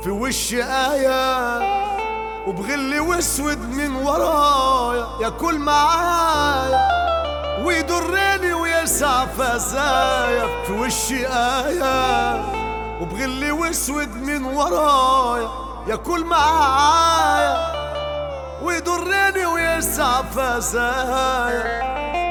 في وشي آية وبغلي واسود من ورايا ياكل معايا ويضرني ويسع فزايا في وشي آية وبغلي واسود من ورايا ياكل معايا ويضرني ويسع فزايا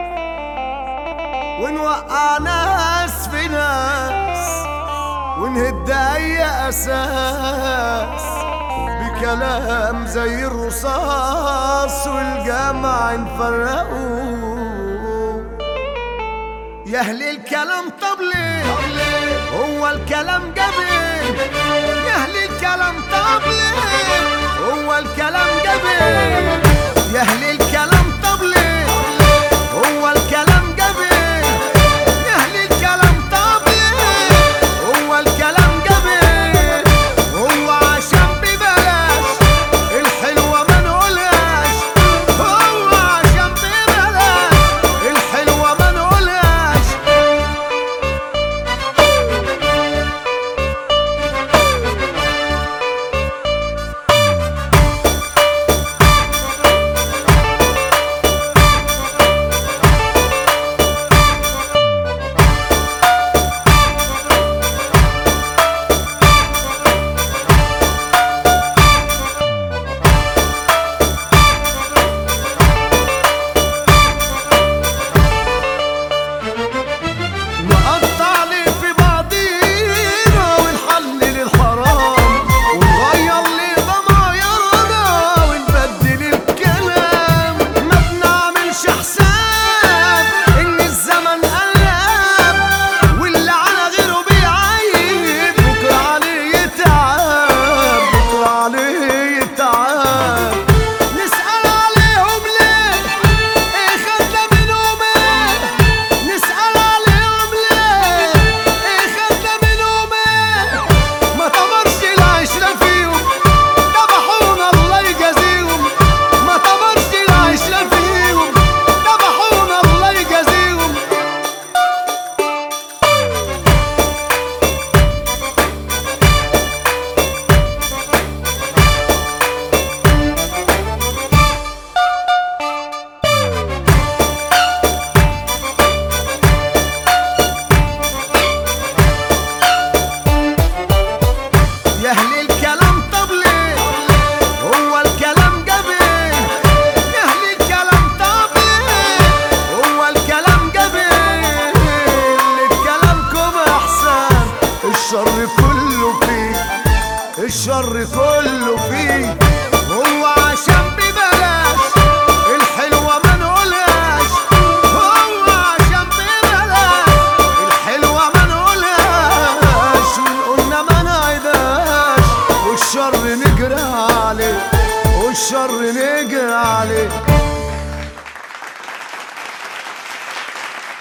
ونوقع ناس في ناس ونهد اي اساس بكلام زي الرصاص والجمع نفرقوا يا اهل الكلام طب ليه هو الكلام جبل يا اهل الكلام طب ليه هو الكلام جبل يا اهل الكلام طب ليه هو الكلام جبل يا اهل الكلام طب ليه هو الكلام جبل هو عشان ببلاش الحلوة ما نقولهاش هو عشان ببلاش الحلوة ما نقولهاش نقطع لي في بعضينا ونحلل الحرام ونغير لي ضمايرنا ونبدل الكلام ما بنعملش حساب ان الزمن قلب واللي على غيره بيعيب بكره عليه يتعب بكره عليه يتعب نسأل عليهم ليه ايه خدنا منهم ايه نسأل عليهم ليه ايه خدنا منهم ايه ما تمرش العشرة فيهم ذبحونا الله يجازيهم ما تمرش العشرة فيهم ذبحونا الله يجازيهم يا اهل الكلام طب ليه هو الكلام جبل يا اهل الكلام طب ليه هو الكلام جبل كلامكم احسن الشر كله فيه الشر كله فيه هو عشان ببلاش الحلوة ما نقولهاش هو عشان ببلاش الحلوة ما نقولهاش وقلنا ما نعيدهاش والشر نجري عليه والشر نجري عليه